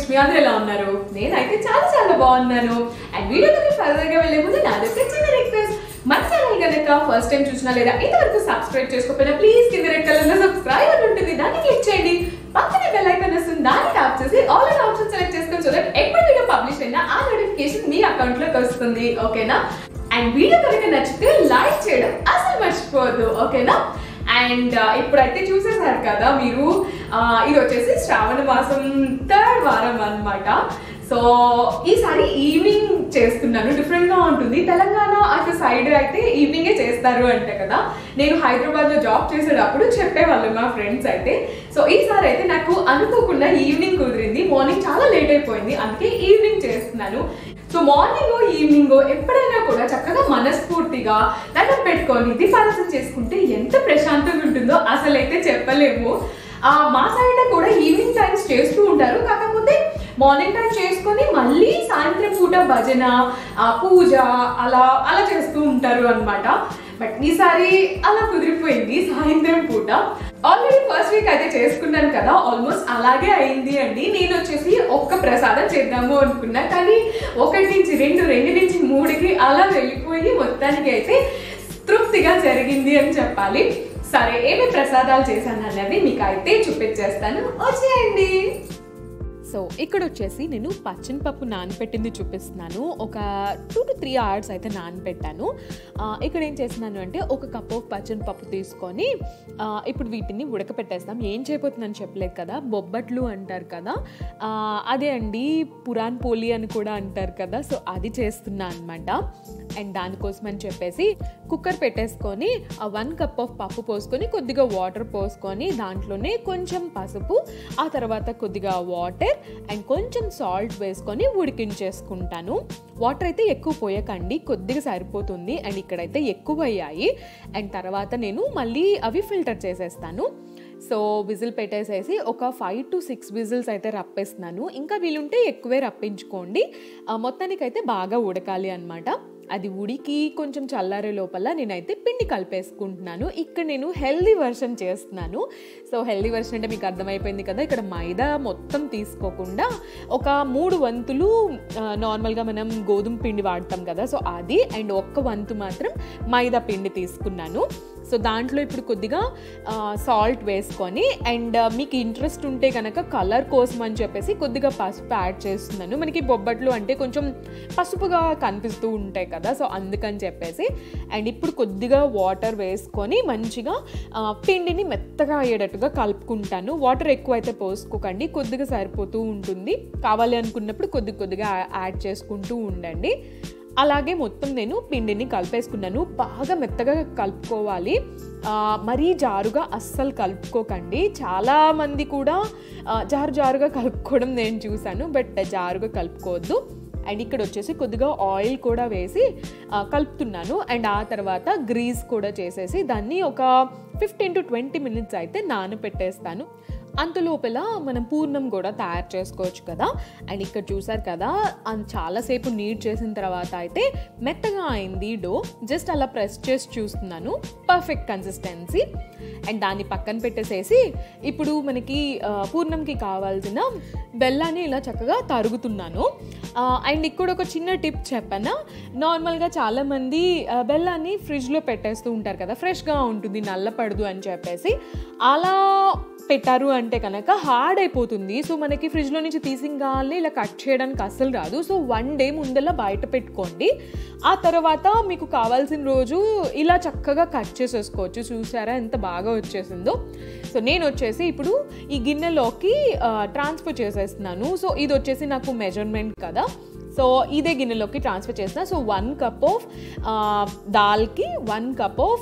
మీ అందరూ ఎలా ఉన్నారు నేనైతే చాలా చాలా బాగున్నాను అండ్ వీడియోలోకి ఫర్దర్ గా వెళ్ళే ముందు నాదొక చిన్న రిక్వెస్ట్ మన ఛానల్ కనుక ఫస్ట్ టైం చూసినా లేదా ఇంతవరకు సబ్స్క్రైబ్ చేసుకోకపోయినా ప్లీజ్ కింద రెడ్ కలర్ లో సబ్స్క్రైబ్ అని ఉంటుంది దాన్ని క్లిక్ చేయండి పక్కనే బెల్ ఐకాన్ వస్తుంది దాన్ని ట్యాప్ చేసి ఆల్ అండ్ ఆప్షన్ సెలెక్ట్ చేసుకొని సో దట్ ఎప్పుడు వీడియో పబ్లిష్ అయినా ఆ నోటిఫికేషన్ మీ అకౌంట్ లోకి వస్తుంది ఓకేనా అండ్ వీడియో కనుక నచ్చితే లైక్ చేయడం అసలు మర్చిపోవద్దు ఓకేనా అండ్ ఇప్పుడైతే చూసేసారు కదా మీరు ఆ, ఇది వచ్చేసి శ్రావణ మాసం థర్డ్ వారం అన్నమాట సో ఈసారి ఈవినింగ్ చేస్తున్నాను డిఫరెంట్ గా ఉంటుంది తెలంగాణ అటు సైడ్ అయితే ఈవినింగే చేస్తారు అంటే కదా నేను హైదరాబాద్ లో జాబ్ చేసేటప్పుడు చెప్పేవాళ్ళు మా ఫ్రెండ్స్ అయితే సో ఈసారి అయితే నాకు అనుకోకుండా ఈవినింగ్ కుదిరింది మార్నింగ్ చాలా లేట్ అయిపోయింది అందుకే ఈవినింగ్ చేస్తున్నాను సో మార్నింగ్ ఈవినింగ్ ఎప్పుడైనా కూడా చక్కగా మనస్ఫూర్తిగా దండం పెట్టుకొని దీపారాధన చేసుకుంటే ఎంత ప్రశాంతంగా ఉంటుందో అసలైతే చెప్పలేము ఆ మా సైడ్ కూడా ఈవినింగ్ టైమ్స్ చేస్తూ ఉంటారు కాకపోతే మార్నింగ్ టైం చేసుకొని మళ్ళీ సాయంత్రం పూట భజన ఆ, పూజ అలా అలా చేస్తూ ఉంటారు అన్నమాట బట్ ఈసారి అలా కుదిరిపోయింది సాయంత్రం పూట ఆల్రెడీ ఫస్ట్ వీక్ అయితే చేసుకున్నాను కదా ఆల్మోస్ట్ అలాగే అయింది అండి నేను వచ్చేసి ఒక్క ప్రసాదం చేద్దాము అనుకున్నా కానీ ఒకటి నుంచి రెండు రెండు నుంచి మూడుకి అలా వెళ్ళిపోయి మొత్తానికి అయితే తృప్తిగా జరిగింది అని చెప్పాలి సరే ఏమి ప్రసాదాలు చేశాను అన్నది మీకు అయితే చూపించేస్తాను వచ్చేయండి సో ఇక్కడ వచ్చేసి నేను పచ్చని పప్పు నానబెట్టింది చూపిస్తున్నాను ఒక టూ టు త్రీ అవర్స్ అయితే నానబెట్టాను ఆ, ఇక్కడ ఏం చేస్తున్నాను అంటే ఒక కప్ ఆఫ్ పచ్చని పప్పు తీసుకొని ఆ, ఇప్పుడు వీటిని ఉడకపెట్టేస్తాం ఏం చేయబోతుందని చెప్పలేదు కదా బొబ్బట్లు అంటారు కదా ఆ, అదే అండి పురాన్ పోలి అని కూడా అంటారు కదా సో అది చేస్తున్నా అనమాట అండ్ దానికోసం అని చెప్పేసి కుక్కర్ పెట్టేసుకొని ఆ వన్ కప్ ఆఫ్ పప్పు పోసుకొని కొద్దిగా వాటర్ పోసుకొని దాంట్లోనే కొంచెం పసుపు ఆ తర్వాత కొద్దిగా వాటర్ అండ్ కొంచెం సాల్ట్ వేసుకొని ఉడికించేసుకుంటాను వాటర్ అయితే ఎక్కువ పోయకండి కొద్దిగా సరిపోతుంది అండ్ ఇక్కడైతే ఎక్కువ అయ్యాయి అండ్ తర్వాత నేను మళ్ళీ అవి ఫిల్టర్ చేసేస్తాను సో విజిల్ పెట్టేసేసి ఒక ఫైవ్ టు సిక్స్ విజిల్స్ అయితే రప్పేస్తున్నాను ఇంకా వీలుంటే ఎక్కువే రప్పించుకోండి ఆ, మొత్తానికైతే బాగా ఉడకాలి అనమాట అది ఉడికి కొంచెం చల్లారే లోపల నేనైతే పిండి కలిపేసుకుంటున్నాను ఇక్కడ నేను హెల్దీ వర్షన్ చేస్తున్నాను సో హెల్దీ వర్షన్ అంటే మీకు అర్థమైపోయింది కదా ఇక్కడ మైదా మొత్తం తీసుకోకుండా ఒక మూడు వంతులు ఆ, నార్మల్గా మనం గోధుమ పిండి వాడతాం కదా సో అది అండ్ ఒక్క వంతు మాత్రం మైదా పిండి తీసుకున్నాను సో దాంట్లో ఇప్పుడు కొద్దిగా సాల్ట్ వేసుకొని అండ్ మీకు ఇంట్రెస్ట్ ఉంటే కనుక కలర్ కోసం అని చెప్పేసి కొద్దిగా పసుపు యాడ్ చేస్తున్నాను మనకి బొబ్బట్లు అంటే కొంచెం పసుపుగా కనిపిస్తూ ఉంటాయి కదా సో అందుకని చెప్పేసి అండ్ ఇప్పుడు కొద్దిగా వాటర్ వేసుకొని మంచిగా ఆ, పిండిని మెత్తగా అయ్యేటట్టుగా కలుపుకుంటాను వాటర్ ఎక్కువ అయితే పోసుకోకండి కొద్దిగా సరిపోతూ ఉంటుంది కావాలి అనుకున్నప్పుడు కొద్ది కొద్దిగా యాడ్ చేసుకుంటూ ఉండండి అలాగే మొత్తం నేను పిండిని కలిపేసుకున్నాను బాగా మెత్తగా కలుపుకోవాలి ఆ, మరీ జారుగా అస్సలు కలుపుకోకండి చాలా మంది కూడా ఆ, జారు జారుగా కలుపుకోవడం నేను చూశాను బట్ జారుగా కలుపుకోవద్దు అండ్ ఇక్కడ వచ్చేసి కొద్దిగా ఆయిల్ కూడా వేసి ఆ, కలుపుతున్నాను అండ్ ఆ తర్వాత గ్రీస్ కూడా చేసేసి దాన్ని ఒక ఫిఫ్టీన్ టు ట్వంటీ మినిట్స్ అయితే నానపెట్టేస్తాను అంతలోపల మనం పూర్ణం కూడా తయారు చేసుకోవచ్చు కదా అండ్ ఇక్కడ చూసారు కదా అన్- చాలాసేపు నీట్ చేసిన తర్వాత అయితే మెత్తగా అయింది డో జస్ట్ అలా ప్రెస్ చేసి చూస్తున్నాను పర్ఫెక్ట్ కన్సిస్టెన్సీ అండ్ దాన్ని పక్కన పెట్టేసేసి ఇప్పుడు మనకి ఆ, పూర్ణంకి కావాల్సిన బెల్లాన్ని ఇలా చక్కగా తరుగుతున్నాను ఆ, అండ్ ఇక్కడ ఒక చిన్న టిప్ చెప్పాను నార్మల్గా చాలామంది ఆ, బెల్లాన్ని ఫ్రిడ్జ్లో పెట్టేస్తూ ఉంటారు కదా ఫ్రెష్గా ఉంటుంది నల్లపడదు అని చెప్పేసి అలా పెట్టారు అంటే కనుక హార్డ్ అయిపోతుంది సో మనకి ఫ్రిడ్జ్లో నుంచి తీసింగానే ఇలా కట్ చేయడానికి అస్సలు రాదు సో వన్ డే ముందలా బయట పెట్టుకోండి ఆ తర్వాత మీకు కావాల్సిన రోజు ఇలా చక్కగా కట్ చేసేసుకోవచ్చు చూసారా ఎంత బాగా వచ్చేసిందో సో నేను వచ్చేసి ఇప్పుడు ఈ గిన్నెలోకి ట్రాన్స్ఫర్ చేసేస్తున్నాను సో ఇది వచ్చేసి నాకు మెజర్మెంట్ కదా సో ఇదే గిన్నెలోకి ట్రాన్స్ఫర్ చేసిన సో వన్ కప్ ఆఫ్ దాల్కి వన్ కప్ ఆఫ్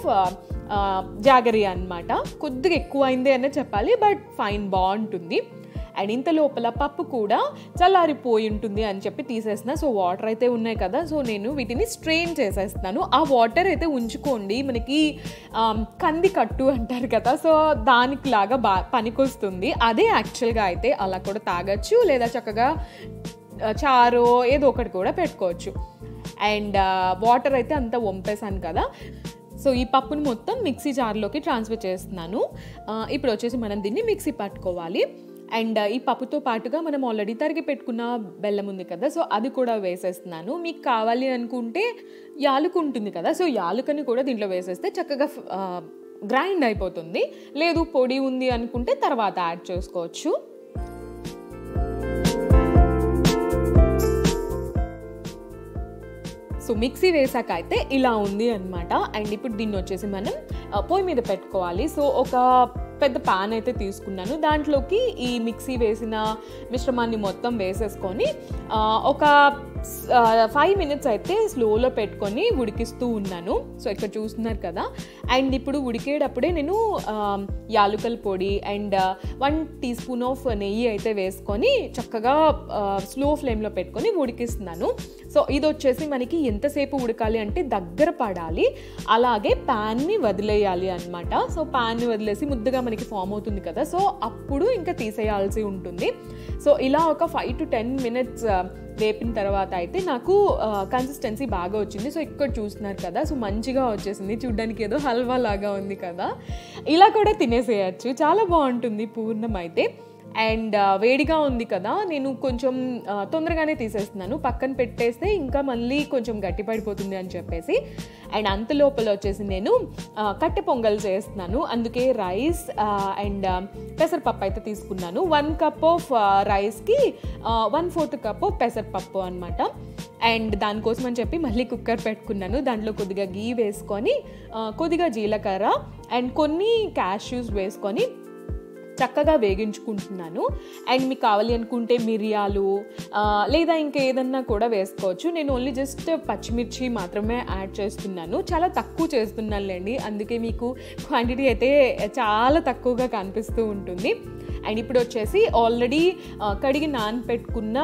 జాగరి అన్నమాట కొద్దిగా ఎక్కువ అయింది అనే చెప్పాలి బట్ ఫైన్ బాగుంటుంది అండ్ ఇంత లోపల పప్పు కూడా చల్లారిపోయి ఉంటుంది అని చెప్పి తీసేసిన సో వాటర్ అయితే ఉన్నాయి కదా సో నేను వీటిని స్ట్రెయిన్ చేసేస్తున్నాను ఆ వాటర్ అయితే ఉంచుకోండి మనకి ఆమ్, కంది కట్టు అంటారు కదా సో దానికి లాగా బా పనికొస్తుంది అదే యాక్చువల్గా అయితే అలా కూడా తాగొచ్చు లేదా చక్కగా ఆ, చారు ఏదో ఒకటి కూడా పెట్టుకోవచ్చు అండ్ వాటర్ అయితే అంతా వంపేశాను కదా సో ఈ పప్పుని మొత్తం మిక్సీ జార్లోకి ట్రాన్స్ఫర్ చేస్తున్నాను ఆ, ఇప్పుడు వచ్చేసి మనం దీన్ని మిక్సీ పట్టుకోవాలి అండ్ ఈ పప్పుతో పాటుగా మనం ఆల్రెడీ తరిగి పెట్టుకున్న బెల్లం ఉంది కదా సో అది కూడా వేసేస్తున్నాను మీకు కావాలి అనుకుంటే యాలుక ఉంటుంది కదా సో యాలుకని కూడా దీంట్లో వేసేస్తే చక్కగా గ్రైండ్ అయిపోతుంది లేదు పొడి ఉంది అనుకుంటే తర్వాత యాడ్ చేసుకోవచ్చు సో మిక్సీ వేసాక అయితే ఇలా ఉంది అనమాట అండ్ ఇప్పుడు దీన్ని వచ్చేసి మనం ఆ, పొయ్యి మీద పెట్టుకోవాలి సో ఒక పెద్ద పాన్ అయితే తీసుకున్నాను దాంట్లోకి ఈ మిక్సీ వేసిన మిశ్రమాన్ని మొత్తం వేసేసుకొని ఆ, ఒక ఫైవ్ మినిట్స్ అయితే స్లోలో పెట్టుకొని ఉడికిస్తూ ఉన్నాను సో ఇక్కడ చూస్తున్నారు కదా అండ్ ఇప్పుడు ఉడికేటప్పుడే నేను ఆ, యాలుకల పొడి and one teaspoon of నెయ్యి అయితే వేసుకొని చక్కగా స్లో ఫ్లేమ్లో పెట్టుకొని ఉడికిస్తున్నాను సో ఇది వచ్చేసి మనకి ఎంతసేపు ఉడకాలి అంటే దగ్గర పడాలి అలాగే ప్యాన్ని వదిలేయాలి అనమాట సో ప్యాన్ని వదిలేసి ముద్దగా మనకి ఫామ్ అవుతుంది కదా సో అప్పుడు ఇంకా తీసేయాల్సి ఉంటుంది సో ఇలా ఒక ఫైవ్ టు టెన్ మినిట్స్ వేపిన తర్వాత అయితే నాకు కన్సిస్టెన్సీ బాగా వచ్చింది సో ఇక్కడ చూస్తున్నారు కదా సో మంచిగా వచ్చేసింది చూడ్డానికి ఏదో హల్వా లాగా ఉంది కదా ఇలా కూడా తినేసేయచ్చు చాలా బాగుంటుంది పూర్ణం అయితే అండ్ వేడిగా ఉంది కదా నేను కొంచెం ఆ, తొందరగానే తీసేస్తున్నాను పక్కన పెట్టేస్తే ఇంకా మళ్ళీ కొంచెం గట్టి పడిపోతుంది అని చెప్పేసి అండ్ అంత లోపల వచ్చేసి నేను ఆ, కట్టె పొంగల్ చేస్తున్నాను అందుకే రైస్ అండ్ పెసరపప్పు అయితే తీసుకున్నాను వన్ కప్ ఆఫ్ రైస్కి వన్ ఫోర్త్ కప్ ఆఫ్ పెసరపప్పు అనమాట అండ్ దానికోసం అని చెప్పి మళ్ళీ కుక్కర్ పెట్టుకున్నాను దాంట్లో కొద్దిగా గీ వేసుకొని ఆ, కొద్దిగా జీలకర్ర అండ్ కొన్ని క్యాష్యూస్ వేసుకొని చక్కగా వేగించుకుంటున్నాను అండ్ మీకు కావాలి అనుకుంటే మిరియాలు ఆ, లేదా ఇంకా ఏదన్నా కూడా వేసుకోవచ్చు నేను ఓన్లీ జస్ట్ పచ్చిమిర్చి మాత్రమే యాడ్ చేస్తున్నాను చాలా తక్కువ చేస్తున్నానులేండి అందుకే మీకు క్వాంటిటీ అయితే చాలా తక్కువగా కనిపిస్తూ ఉంటుంది అండ్ ఇప్పుడు వచ్చేసి ఆల్రెడీ కడిగి నానపెట్టుకున్న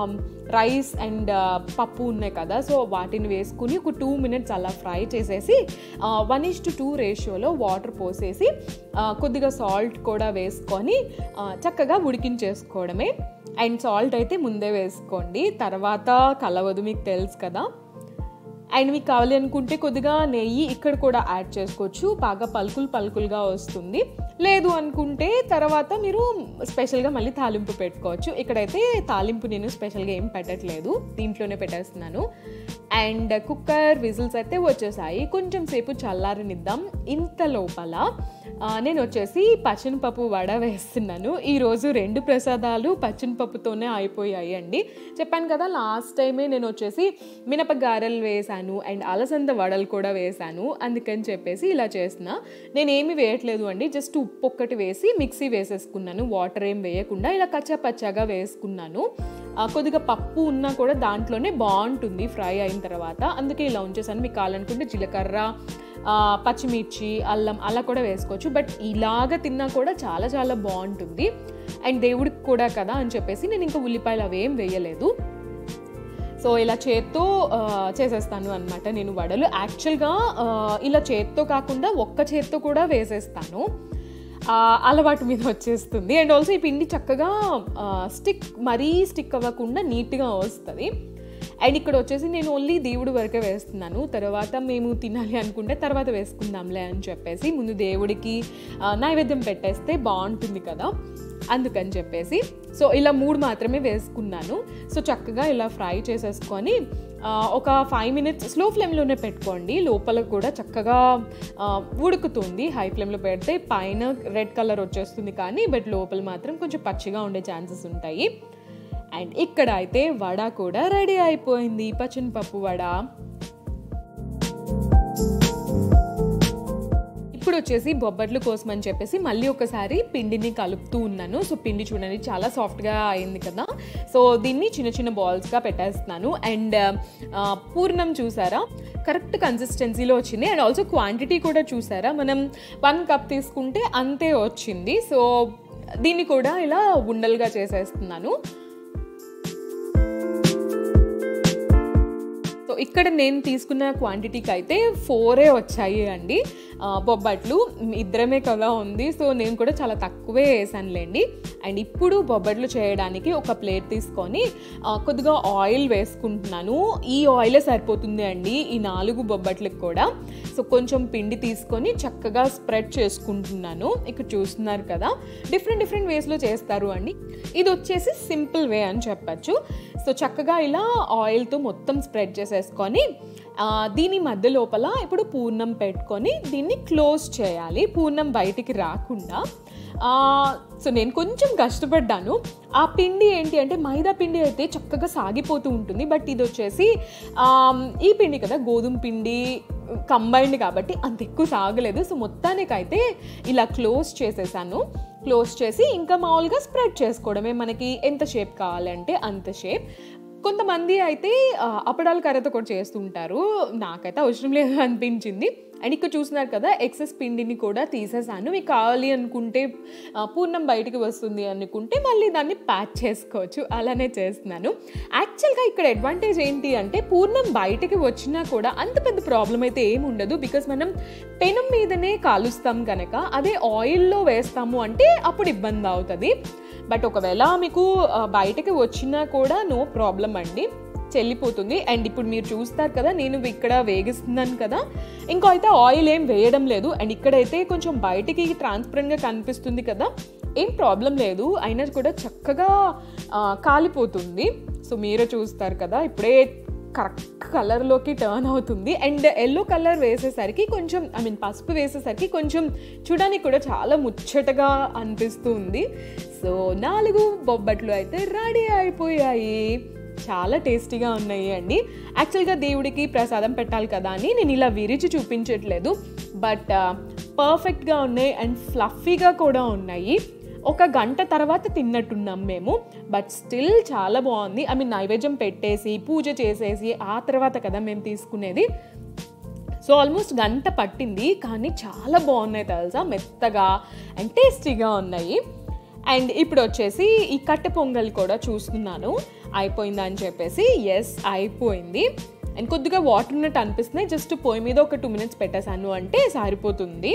రైస్ అండ్ పప్పు ఉన్నాయి కదా సో వాటిని వేసుకుని ఒక టూ మినిట్స్ అలా ఫ్రై చేసేసి వన్ ఇస్ టు టూ రేషియోలో వాటర్ పోసేసి ఆ, కొద్దిగా సాల్ట్ కూడా వేసుకొని ఆ, చక్కగా ఉడికించేసుకోవడమే అండ్ సాల్ట్ అయితే ముందే వేసుకోండి తర్వాత కలవదు మీకు తెలుసు కదా అండ్ మీకు కావాలి అనుకుంటే కొద్దిగా నెయ్యి ఇక్కడ కూడా యాడ్ చేసుకోవచ్చు బాగా పలుకులు పలుకులుగా వస్తుంది లేదు అనుకుంటే తర్వాత మీరు స్పెషల్గా మళ్ళీ తాలింపు పెట్టుకోవచ్చు ఇక్కడైతే తాలింపు నేను స్పెషల్గా ఏం పెట్టట్లేదు దీంట్లోనే పెట్టేస్తున్నాను అండ్ కుక్కర్ విజిల్స్ అయితే వచ్చేసాయి కొంచెం సేపు చల్లారనిద్దాం ఇంత లోపల ఆ, నేను వచ్చేసి పచ్చనిపప్పు వడ వేస్తున్నాను ఈరోజు రెండు ప్రసాదాలు పచ్చనిపప్పుతోనే అయిపోయాయి అండి చెప్పాను కదా లాస్ట్ టైమే నేను వచ్చేసి మినప గారెలు వేశాను అండ్ అలసంద వడలు కూడా వేశాను అందుకని చెప్పేసి ఇలా చేస్తున్నా నేను ఏమి వేయట్లేదు అండి జస్ట్ ఉప్పు ఒక్కటి వేసి మిక్సీ వేసేసుకున్నాను వాటర్ ఏం వేయకుండా ఇలా కచ్చా పచ్చాగా వేసుకున్నాను ఆ, కొద్దిగా పప్పు ఉన్నా కూడా దాంట్లోనే బాగుంటుంది ఫ్రై అయిన తర్వాత అందుకే ఇలా ఉంచేసాను మీకు కావాలనుకుంటే జీలకర్ర ఆ, పచ్చిమిర్చి అల్లం అలా కూడా వేసుకోవచ్చు బట్ ఇలాగ తిన్నా కూడా చాలా చాలా బాగుంటుంది అండ్ దేవుడికి కూడా కదా అని చెప్పేసి నేను ఇంకా ఉల్లిపాయలు అవేం వేయలేదు సో ఇలా చేత్తో ఆ, చేసేస్తాను అనమాట నేను వడలు యాక్చువల్గా ఆ, ఇలా చేత్తో కాకుండా ఒక్క చేత్తో కూడా వేసేస్తాను ఆ, అలవాటు మీద వచ్చేస్తుంది అండ్ ఆల్సో ఈ పిండి చక్కగా స్టిక్ మరీ స్టిక్ అవ్వకుండా నీట్గా వస్తుంది అండ్ ఇక్కడ వచ్చేసి నేను ఓన్లీ దేవుడి వరకే వేస్తున్నాను తర్వాత మేము తినాలి అనుకుంటే తర్వాత వేసుకుందాంలే అని చెప్పేసి ముందు దేవుడికి ఆ, నైవేద్యం పెట్టేస్తే బాగుంటుంది కదా అందుకని చెప్పేసి సో ఇలా మూడు మాత్రమే వేసుకున్నాను సో చక్కగా ఇలా ఫ్రై చేసేసుకొని ఆ, ఒక ఫైవ్ మినిట్స్ స్లో ఫ్లేమ్లోనే పెట్టుకోండి లోపల కూడా చక్కగా ఆ, ఉడుకుతుంది హై ఫ్లేమ్లో పెడితే పైన రెడ్ కలర్ వచ్చేస్తుంది కానీ బట్ లోపల మాత్రం కొంచెం పచ్చిగా ఉండే ఛాన్సెస్ ఉంటాయి అండ్ ఇక్కడ అయితే వడ కూడా రెడీ అయిపోయింది పచ్చని పప్పు వడ ఇప్పుడు వచ్చేసి బొబ్బట్లు కోసం అని చెప్పేసి మళ్ళీ ఒకసారి పిండిని కలుపుతూ ఉన్నాను సో పిండి చూడండి చాలా సాఫ్ట్గా అయింది కదా సో దీన్ని చిన్న చిన్న బాల్స్గా పెట్టేస్తున్నాను అండ్ ఆ, పూర్ణం చూసారా కరెక్ట్ కన్సిస్టెన్సీలో వచ్చింది అండ్ ఆల్సో క్వాంటిటీ కూడా చూసారా మనం వన్ కప్ తీసుకుంటే అంతే వచ్చింది సో దీన్ని కూడా ఇలా ఉండలుగా చేసేస్తున్నాను సో ఇక్కడ నేను తీసుకున్న క్వాంటిటీకి అయితే ఫోరే వచ్చాయి అండి ఆ, బొబ్బట్లు ఇద్దరమే కదా ఉంది సో నేను కూడా చాలా తక్కువే వేసానులేండి అండ్ ఇప్పుడు బొబ్బట్లు చేయడానికి ఒక ప్లేట్ తీసుకొని ఆ, కొద్దిగా ఆయిల్ వేసుకుంటున్నాను ఈ ఆయిలే సరిపోతుంది అండి ఈ నాలుగు బొబ్బట్లకు కూడా సో కొంచెం పిండి తీసుకొని చక్కగా స్ప్రెడ్ చేసుకుంటున్నాను ఇక్కడ చూస్తున్నారు కదా డిఫరెంట్ డిఫరెంట్ వేస్లో చేస్తారు అండి ఇది వచ్చేసి సింపుల్ వే అని చెప్పచ్చు సో చక్కగా ఇలా ఆయిల్తో మొత్తం స్ప్రెడ్ చేసేసుకొని ఆ, దీని మధ్య లోపల ఇప్పుడు పూర్ణం పెట్టుకొని దీన్ని క్లోజ్ చేయాలి పూర్ణం బయటికి రాకుండా ఆ, సో నేను కొంచెం కష్టపడ్డాను ఆ పిండి ఏంటి అంటే మైదా పిండి అయితే చక్కగా సాగిపోతూ ఉంటుంది బట్ ఇది వచ్చేసి ఆ, ఈ పిండి కదా గోధుమ పిండి కంబైన్డ్ కాబట్టి అంత ఎక్కువ సాగలేదు సో మొత్తానికైతే ఇలా క్లోజ్ చేసేసాను క్లోజ్ చేసి ఇంకా మామూలుగా స్ప్రెడ్ చేసుకోవడమే మనకి ఎంత షేప్ కావాలంటే అంత షేప్ కొంతమంది అయితే ఆ, అప్పడాల కర్రతో కూడా చేస్తుంటారు నాకైతే అవసరం లేదు అనిపించింది అండ్ ఇక్కడ చూస్తున్నారు కదా ఎక్సెస్ పిండిని కూడా తీసేసాను మీకు కావాలి అనుకుంటే ఆ, పూర్ణం బయటికి వస్తుంది అనుకుంటే మళ్ళీ దాన్ని ప్యాక్ చేసుకోవచ్చు అలానే చేస్తున్నాను యాక్చువల్గా ఇక్కడ అడ్వాంటేజ్ ఏంటి అంటే పూర్ణం బయటికి వచ్చినా కూడా అంత పెద్ద ప్రాబ్లం అయితే ఏమి ఉండదు బికాస్ మనం పెనం మీదనే కాలుస్తాం కనుక అదే ఆయిల్లో వేస్తాము అంటే అప్పుడు ఇబ్బంది అవుతుంది బట్ ఒకవేళ మీకు ఆ, బయటకి వచ్చినా కూడా నో ప్రాబ్లం అండి చెల్లిపోతుంది అండ్ ఇప్పుడు మీరు చూస్తారు కదా నేను ఇక్కడ వేగిస్తున్నాను కదా ఇంకా అయితే ఆయిల్ ఏం వేయడం లేదు అండ్ ఇక్కడైతే కొంచెం బయటికి ట్రాన్స్పరెంట్గా కనిపిస్తుంది కదా ఏం ప్రాబ్లం లేదు అయినా కూడా చక్కగా ఆ, కాలిపోతుంది సో మీరే చూస్తారు కదా ఇప్పుడే కరెక్ట్ కలర్లోకి టర్న్ అవుతుంది అండ్ ఎల్లో కలర్ వేసేసరికి కొంచెం ఐ మీన్ పసుపు వేసేసరికి కొంచెం చూడడానికి కూడా చాలా ముచ్చటగా అనిపిస్తుంది సో నాలుగు బొబ్బట్లు అయితే రెడీ అయిపోయాయి చాలా టేస్టీగా ఉన్నాయి అండి యాక్చువల్గా దేవుడికి ప్రసాదం పెట్టాలి కదా అని నేను ఇలా విరిచి చూపించట్లేదు బట్ పర్ఫెక్ట్గా ఉన్నాయి అండ్ ఫ్లఫీగా కూడా ఉన్నాయి ఒక గంట తర్వాత తిన్నట్టున్నాం మేము బట్ స్టిల్ చాలా బాగుంది ఐ మీన్ నైవేద్యం పెట్టేసి పూజ చేసేసి ఆ తర్వాత కదా మేము తీసుకునేది సో ఆల్మోస్ట్ గంట పట్టింది కానీ చాలా బాగున్నాయి తెలుసా మెత్తగా అండ్ టేస్టీగా ఉన్నాయి అండ్ ఇప్పుడు వచ్చేసి ఈ కట్టె పొంగల్ కూడా చూస్తున్నాను అయిపోయిందా అని చెప్పేసి ఎస్ అయిపోయింది అండ్ కొద్దిగా వాటర్ ఉన్నట్టు అనిపిస్తున్నాయి జస్ట్ పొయ్యి మీద ఒక టూ మినిట్స్ పెట్టేశాను అంటే సరిపోతుంది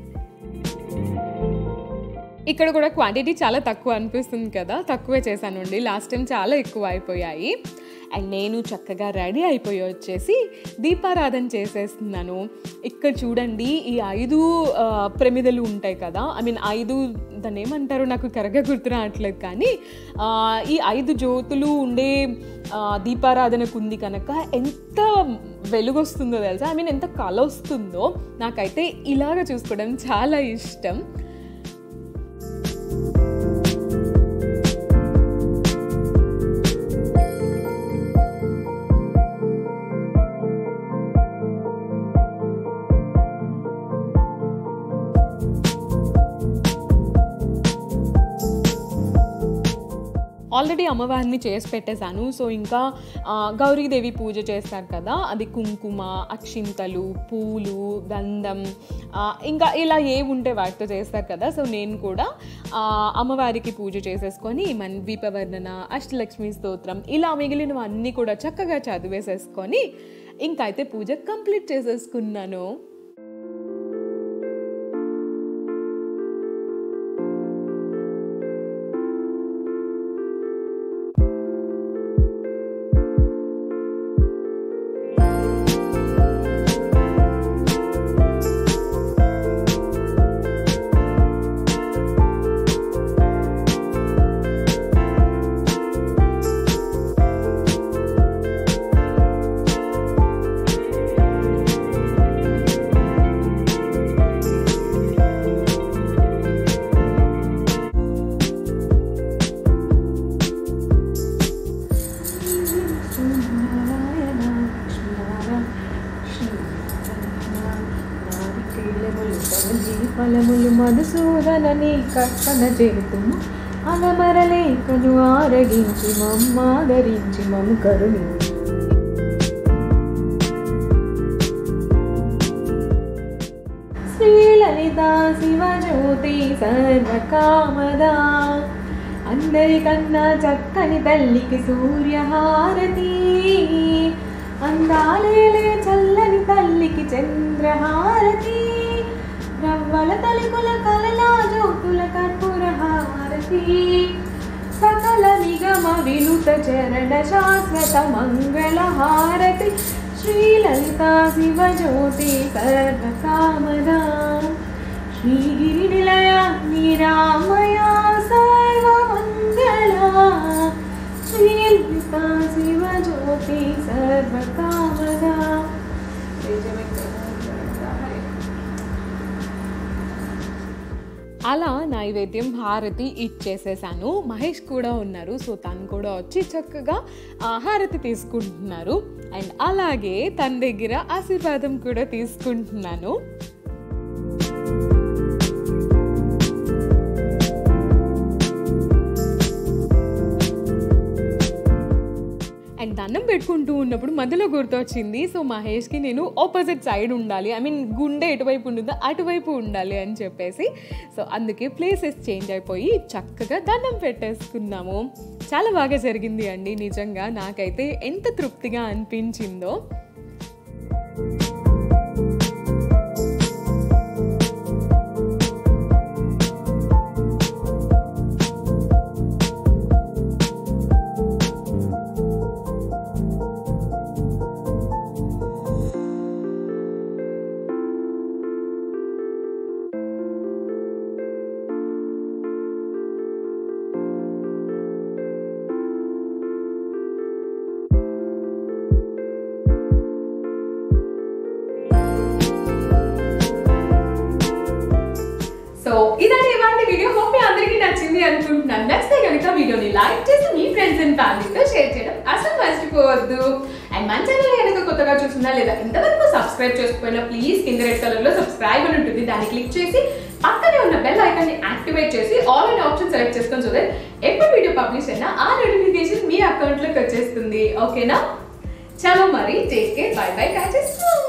ఇక్కడ కూడా క్వాంటిటీ చాలా తక్కువ అనిపిస్తుంది కదా తక్కువే చేశానండి లాస్ట్ టైం చాలా ఎక్కువ అయిపోయాయి అండ్ నేను చక్కగా రెడీ అయిపోయి వచ్చేసి దీపారాధన చేసేస్తున్నాను ఇక్కడ చూడండి ఈ ఐదు ఆ, ప్రమిదలు ఉంటాయి కదా ఐ మీన్ ఐదు దాన్ని ఏమంటారో నాకు కరెక్ట్గా గుర్తు రావట్లేదు కానీ ఆ, ఈ ఐదు జ్యోతులు ఉండే ఆ, దీపారాధనకు ఉంది కనుక ఎంత వెలుగు వస్తుందో తెలుసా ఐ మీన్ ఎంత కళ వస్తుందో నాకైతే ఇలాగ చూసుకోవడం చాలా ఇష్టం ఆల్రెడీ అమ్మవారిని చేసి పెట్టేశాను సో ఇంకా ఆ, గౌరీదేవి పూజ చేస్తారు కదా అది కుంకుమ అక్షింతలు పూలు గంధం ఆ, ఇంకా ఇలా ఏ ఉంటే వాటితో చేస్తారు కదా సో నేను కూడా ఆ, అమ్మవారికి పూజ చేసేసుకొని మన దీపవర్ణన అష్టలక్ష్మి స్తోత్రం ఇలా మిగిలినవన్నీ కూడా చక్కగా చదివేసేసుకొని ఇంకా అయితే పూజ కంప్లీట్ చేసేసుకున్నాను ఫలములు మధుసూదనని కర్పణ చేతుము అలమరలేఖను ఆరగించి మమ్మాదరించి మము కరుణించి శ్రీలలిత శివజ్యోతి సర్వకామదా అందరికన్నా చక్కని తల్లికి సూర్యహారతి అందాలేలే చల్లని తల్లికి చంద్రహారతి తలికుల కలలా జ్యోతుల కర్పూర హారతి సకల నిగమ వినుత చరణ శాశ్వత మంగళ హారతి శ్రీలలిత శివ జ్యోతి సర్వకామదా శ్రీగిరి నిలయ నిరామయ సర్వమంగళ శ్రీలలిత శివ జ్యోతి సర్వకామదా అలా నైవేద్యం హారతి ఇచ్చేసేసాను మహేష్ కూడా ఉన్నారు సో తను కూడా వచ్చి చక్కగా ఆ, హారతి తీసుకుంటున్నారు అండ్ అలాగే తన దగ్గర ఆశీర్వాదం కూడా తీసుకుంటున్నాను అండ్ దండం పెట్టుకుంటూ ఉన్నప్పుడు మధ్యలో గుర్తొచ్చింది సో మహేష్కి నేను ఆపోజిట్ సైడ్ ఉండాలి ఐ మీన్ గుండె ఎటువైపు ఉంటుందో అటువైపు ఉండాలి అని చెప్పేసి సో అందుకే ప్లేసెస్ చేంజ్ అయిపోయి చక్కగా దండం పెట్టేసుకున్నాము చాలా బాగా జరిగింది అండి నిజంగా నాకైతే ఎంత తృప్తిగా అనిపించిందో సో ఇదండి ఇవాళ వీడియో హోప్ మీ అందరికీ నచ్చింది అనుకుంటున్నాను నచ్చితే కనుక వీడియోని లైక్ చేసి మీ ఫ్రెండ్స్ అండ్ ఫ్యామిలీతో షేర్ చేయడం అసలు మర్చిపోవద్దు అండ్ మన ఛానల్ కనుక కొత్తగా చూసినా లేదా ఇంతవరకు సబ్స్క్రైబ్ చేసుకోకపోయినా ప్లీజ్ కింద రెడ్ కలర్ లో సబ్స్క్రైబ్ అని ఉంటుంది దాన్ని క్లిక్ చేసి పక్కనే ఉన్న బెల్ ఐకాన్ ని యాక్టివేట్ చేసి ఆల్ అనే ఆప్షన్ సెలెక్ట్ చేసుకొని చూడండి ఎప్పుడు వీడియో పబ్లిష్ అయినా ఆ నోటిఫికేషన్ మీ అకౌంట్ లోకి వచ్చేస్తుంది ఓకేనా చలో మరి take care bye bye catches